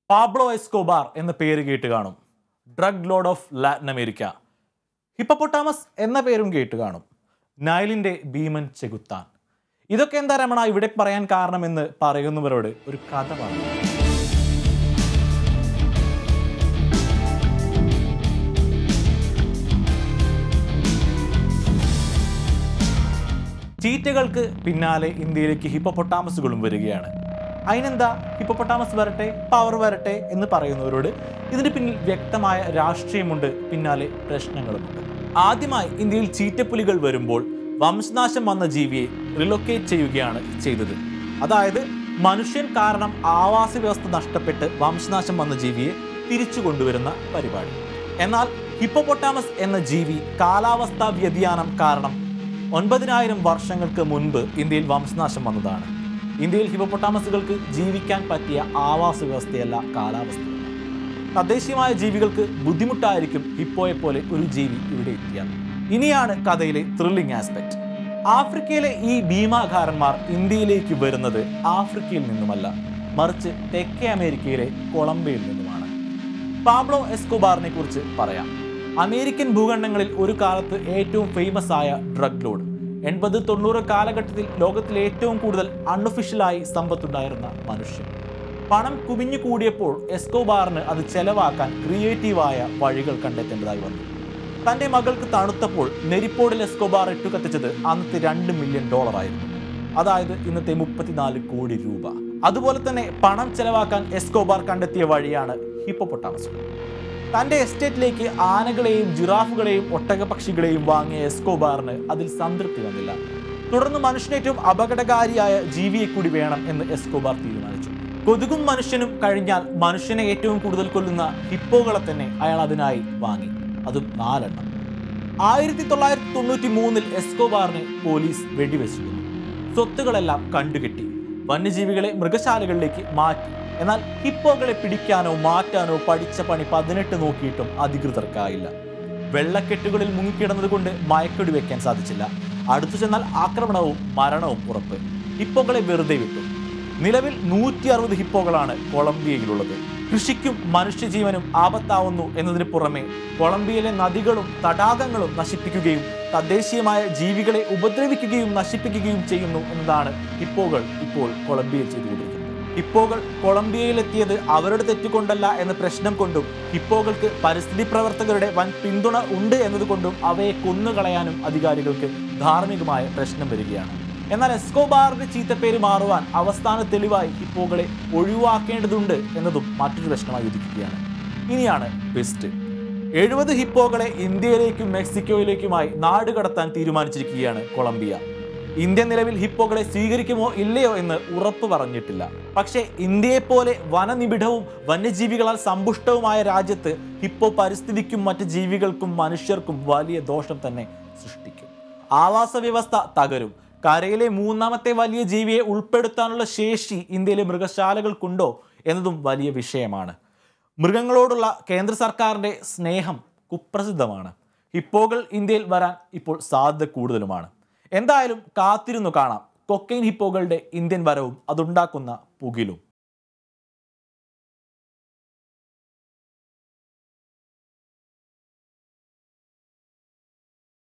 Pablo Escobar എന്ന പേര് കേട്ട് കാണും drug lord of Latin America hippopotamus എന്ന പേരും കേട്ട് കാണും നൈലിന്റെ ഭീമൻ ചെകുത്താൻ ഇതൊക്കെ എന്താ രമണ ഇവിടെ പറയാൻ കാരണമെന്ന് പറയുന്നവരോട് ഒരു കഥ പറഞ്ഞു ചീറ്റകൾക്ക് പിന്നാലെ ഇന്ത്യയിലേക്ക് ഹിപ്പപ്പൊട്ടാമസുകളും വരികയാണ് അതിനെന്താ ഹിപ്പപ്പൊട്ടാമസ് വരട്ടെ പവർ വരട്ടെ എന്ന് പറയുന്നവരോട് ഇതിന് പിന്നിൽ വ്യക്തമായ രാഷ്ട്രീയമുണ്ട് പിന്നാലെ പ്രശ്നങ്ങളുമുണ്ട് ആദ്യമായി ഇന്ത്യയിൽ ചീറ്റപ്പുലികൾ വരുമ്പോൾ വംശനാശം വന്ന ജീവിയെ റിലൊക്കേറ്റ് ചെയ്യുകയാണ് ചെയ്തത് അതായത് മനുഷ്യൻ കാരണം ആവാസ വ്യവസ്ഥ നഷ്ടപ്പെട്ട് വംശനാശം വന്ന ജീവിയെ തിരിച്ചു കൊണ്ടുവരുന്ന പരിപാടി എന്നാൽ ഹിപ്പോപ്പൊട്ടാമസ് എന്ന ജീവി കാലാവസ്ഥാ വ്യതിയാനം കാരണം ഒൻപതിനായിരം വർഷങ്ങൾക്ക് മുൻപ് ഇന്ത്യയിൽ വംശനാശം വന്നതാണ് ഇന്ത്യയിൽ ഹിപ്പോപ്പൊട്ടാമസുകൾക്ക് ജീവിക്കാൻ പറ്റിയ ആവാസ വ്യവസ്ഥയല്ല കാലാവസ്ഥ തദ്ദേശീയമായ ജീവികൾക്ക് ബുദ്ധിമുട്ടായിരിക്കും ഹിപ്പോയെ പോലെ ഒരു ജീവി ഇവിടെ എത്തിയാൽ ഇനിയാണ് കഥയിലെ ത്രില്ലിംഗ് ആസ്പെക്ട് ആഫ്രിക്കയിലെ ഈ ഭീമാകാരന്മാർ ഇന്ത്യയിലേക്ക് വരുന്നത് ആഫ്രിക്കയിൽ നിന്നുമല്ല മറിച്ച് തെക്കേ അമേരിക്കയിലെ കൊളംബിയയിൽ നിന്നുമാണ് പാബ്ലോ എസ്കോബാറിനെ കുറിച്ച് പറയാം അമേരിക്കൻ ഭൂഖണ്ഡങ്ങളിൽ ഒരു കാലത്ത് ഏറ്റവും ഫേമസ് ആയ ഡ്രഗ് ലോഡ് എൺപത് തൊണ്ണൂറ് കാലഘട്ടത്തിൽ ലോകത്തിലെ ഏറ്റവും കൂടുതൽ അൺഒഫീഷ്യലായി സമ്പത്തുണ്ടായിരുന്ന മനുഷ്യൻ പണം കുമിഞ്ഞു കൂടിയപ്പോൾ എസ്കോബാറിന് അത് ചെലവാക്കാൻ ക്രിയേറ്റീവായ വഴികൾ കണ്ടെത്തേണ്ടതായി വന്നു തന്റെ മകൾക്ക് തണുത്തപ്പോൾ നെരിപ്പോടിൽ എസ്കോബാർ ഇട്ടു കത്തിച്ചത് അന്നത്തെ രണ്ട് മില്യൺ ഡോളർ ആയിരുന്നു അതായത് ഇന്നത്തെ മുപ്പത്തിനാല് കോടി രൂപ അതുപോലെ തന്നെ പണം ചെലവാക്കാൻ എസ്കോബാർ കണ്ടെത്തിയ വഴിയാണ് ഹിപ്പോപ്പൊട്ടാമസുകൾ തന്റെ എസ്റ്റേറ്റിലേക്ക് ആനകളെയും ജിറാഫുകളെയും ഒട്ടകപക്ഷികളെയും വാങ്ങിയ എസ്കോബാറിന് അതിൽ സംതൃപ്തി വന്നില്ല തുടർന്ന് മനുഷ്യനേറ്റവും അപകടകാരിയായ ജീവിയെ കൂടി വേണം എന്ന് എസ്കോബാർ തീരുമാനിച്ചു കൊതുകും മനുഷ്യനും കഴിഞ്ഞാൽ മനുഷ്യനെ ഏറ്റവും കൂടുതൽ കൊല്ലുന്ന ഹിപ്പോകളെ തന്നെ അയാൾ അതിനായി വാങ്ങി അതും നാലെണ്ണം ആയിരത്തി തൊള്ളായിരത്തി തൊണ്ണൂറ്റി മൂന്നിൽ എസ്കോബാറിനെ പോലീസ് വെടിവെച്ചു സ്വത്തുകളെല്ലാം കണ്ടുകെട്ടി വന്യജീവികളെ മൃഗശാലകളിലേക്ക് മാറ്റി എന്നാൽ ഹിപ്പോകളെ പിടിക്കാനോ മാറ്റാനോ പഠിച്ച പണി പതിനെട്ട് നോക്കിയിട്ടും അധികൃതർക്കായില്ല വെള്ളക്കെട്ടുകളിൽ മുങ്ങിക്കിടന്നത് കൊണ്ട് മയക്കടി വെക്കാൻ സാധിച്ചില്ല അടുത്തു ചെന്നാൽ ആക്രമണവും മരണവും ഉറപ്പ് ഹിപ്പോകളെ വെറുതെ വിട്ടു നിലവിൽ നൂറ്റി അറുപത് ഹിപ്പോകളാണ് കൊളംബിയയിലുള്ളത് കൃഷിക്കും മനുഷ്യജീവനും ആപത്താവുന്നു എന്നതിന് പുറമെ കൊളംബിയയിലെ നദികളും തടാകങ്ങളും നശിപ്പിക്കുകയും തദ്ദേശീയമായ ജീവികളെ ഉപദ്രവിക്കുകയും നശിപ്പിക്കുകയും ചെയ്യുന്നു എന്നതാണ് ഹിപ്പോകൾ ഇപ്പോൾ കൊളംബിയയിൽ ചെയ്തുകൊണ്ടിരിക്കുന്നത് ഹിപ്പോകൾ കൊളംബിയയിലെത്തിയത് അവരുടെ തെറ്റുകൊണ്ടല്ല എന്ന പ്രശ്നം കൊണ്ടും ഹിപ്പോകൾക്ക് പരിസ്ഥിതി പ്രവർത്തകരുടെ വൻ പിന്തുണ ഉണ്ട് എന്നതുകൊണ്ടും അവയെ കൊന്നുകളയാനും അധികാരികൾക്ക് ധാർമ്മികമായ പ്രശ്നം വരികയാണ് എന്നാൽ എസ്കോബാറിന്റെ ചീത്തപ്പേര് മാറുവാൻ അവസ്ഥാന തെളിവായി ഹിപ്പോകളെ ഒഴിവാക്കേണ്ടതുണ്ട് എന്നതും മറ്റൊരു പ്രശ്നമായി ഉദിക്കുകയാണ് ഇനിയാണ് ട്വിസ്റ്റ് എഴുപത് ഹിപ്പോകളെ ഇന്ത്യയിലേക്കും മെക്സിക്കോയിലേക്കുമായി നാടുകടത്താൻ തീരുമാനിച്ചിരിക്കുകയാണ് കൊളംബിയ ഇന്ത്യ നിലവിൽ ഹിപ്പോകളെ സ്വീകരിക്കുമോ ഇല്ലയോ എന്ന് ഉറപ്പു പറഞ്ഞിട്ടില്ല പക്ഷേ ഇന്ത്യയെപ്പോലെ വനനിബിഡവും വന്യജീവികളാൽ സമ്പുഷ്ടവുമായ രാജ്യത്ത് ഹിപ്പോ പരിസ്ഥിതിക്കും മറ്റ് ജീവികൾക്കും മനുഷ്യർക്കും വലിയ ദോഷം തന്നെ സൃഷ്ടിക്കും ആവാസ വ്യവസ്ഥ തകരും കരയിലെ മൂന്നാമത്തെ വലിയ ജീവിയെ ഉൾപ്പെടുത്താനുള്ള ശേഷി ഇന്ത്യയിലെ മൃഗശാലകൾക്കുണ്ടോ എന്നതും വലിയ വിഷയമാണ് മൃഗങ്ങളോടുള്ള കേന്ദ്ര സർക്കാരിൻ്റെ സ്നേഹം കുപ്രസിദ്ധമാണ് ഹിപ്പോകൾ ഇന്ത്യയിൽ വരാൻ ഇപ്പോൾ സാധ്യത കൂടുതലുമാണ് എന്തായാലും കാത്തിരുന്നു കാണാം കൊക്കൈൻ ഹിപ്പോകളുടെ ഇന്ത്യൻ വരവും അതുണ്ടാക്കുന്ന പുകിലും